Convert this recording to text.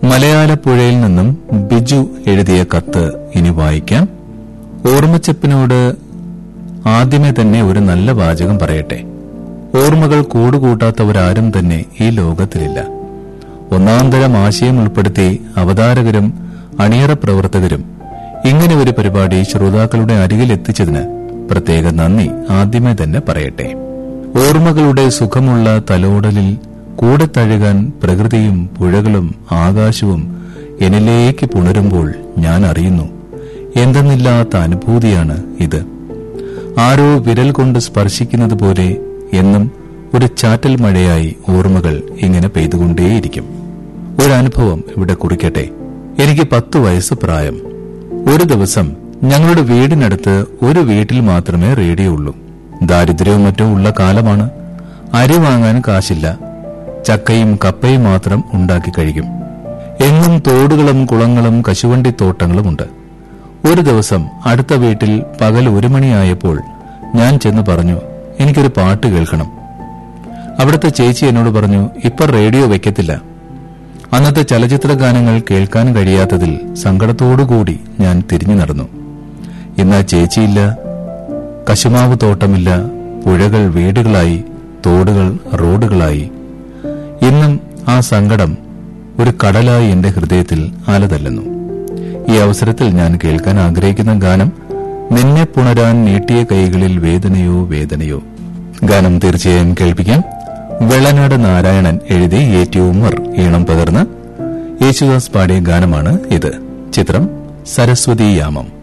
മലയാളപ്പുഴയിൽ നിന്നും ബിജു എഴുതിയ കത്ത് ഇനി വായിക്കാം ഓർമ്മച്ചപ്പിനോട് ആദ്യമേ തന്നെ ഒരു നല്ല വാചകം പറയട്ടെ ഓർമ്മകൾ കൂടുകൂട്ടാത്തവരാരും തന്നെ ഈ ലോകത്തിലില്ല ഒന്നാം തരം ആശയം ഉൾപ്പെടുത്തി അവതാരകരും അണിയറ പ്രവർത്തകരും ഇങ്ങനെ ഒരു പരിപാടി ശ്രോതാക്കളുടെ അരികിൽ എത്തിച്ചതിന് പ്രത്യേക നന്ദി ആദ്യമേ തന്നെ പറയട്ടെ ഓർമ്മകളുടെ സുഖമുള്ള തലോടലിൽ കൂടെ തഴുകാൻ പ്രകൃതിയും പുഴകളും ആകാശവും എന്നിലേക്ക് പുണരുമ്പോൾ ഞാൻ അറിയുന്നു എന്തെന്നില്ലാത്ത അനുഭൂതിയാണ് ഇത് ആരോ വിരൽ കൊണ്ട് സ്പർശിക്കുന്നത് പോലെ എന്നും ഒരു ചാറ്റൽ മഴയായി ഓർമ്മകൾ ഇങ്ങനെ പെയ്തുകൊണ്ടേയിരിക്കും ഒരനുഭവം ഇവിടെ കുറിക്കട്ടെ എനിക്ക് പത്തു വയസ്സ് പ്രായം ഒരു ദിവസം ഞങ്ങളുടെ വീടിനടുത്ത് ഒരു വീട്ടിൽ മാത്രമേ റേഡിയോ ഉള്ളൂ ദാരിദ്ര്യവും മറ്റും ഉള്ള കാലമാണ് അരി വാങ്ങാൻ കാശില്ല ചക്കയും കപ്പയും മാത്രം ഉണ്ടാക്കി കഴിക്കും എങ്ങും തോടുകളും കുളങ്ങളും കശുവണ്ടിത്തോട്ടങ്ങളുമുണ്ട് ഒരു ദിവസം അടുത്ത വീട്ടിൽ പകൽ ഒരു മണിയായപ്പോൾ ഞാൻ ചെന്ന് പറഞ്ഞു എനിക്കൊരു പാട്ട് കേൾക്കണം അവിടുത്തെ ചേച്ചി എന്നോട് പറഞ്ഞു ഇപ്പൊ റേഡിയോ വെക്കത്തില്ല അന്നത്തെ ചലച്ചിത്ര ഗാനങ്ങൾ കേൾക്കാൻ കഴിയാത്തതിൽ സങ്കടത്തോടുകൂടി ഞാൻ തിരിഞ്ഞു നടന്നു ഇന്ന് ആ ചേച്ചിയില്ല കശുമാവ് തോട്ടമില്ല പുഴകൾ വീടുകളായി തോടുകൾ റോഡുകളായി ഇന്നും ആ സങ്കടം ഒരു കടലായി എന്റെ ഹൃദയത്തിൽ അലതല്ലുന്നു ഈ അവസരത്തിൽ ഞാൻ കേൾക്കാൻ ആഗ്രഹിക്കുന്ന ഗാനം നിന്നെ പുണരാൻ നീട്ടിയ കൈകളിൽ വേദനയോ വേദനയോ ഗാനം തീർച്ചയായും കേൾപ്പിക്കാം വെള്ളനാട് നാരായണൻ എഴുതി എ ഉമർ ഈണം പകർന്ന് യേശുദാസ് പാടിയ ഗാനമാണ് ഇത് ചിത്രം സരസ്വതി യാമം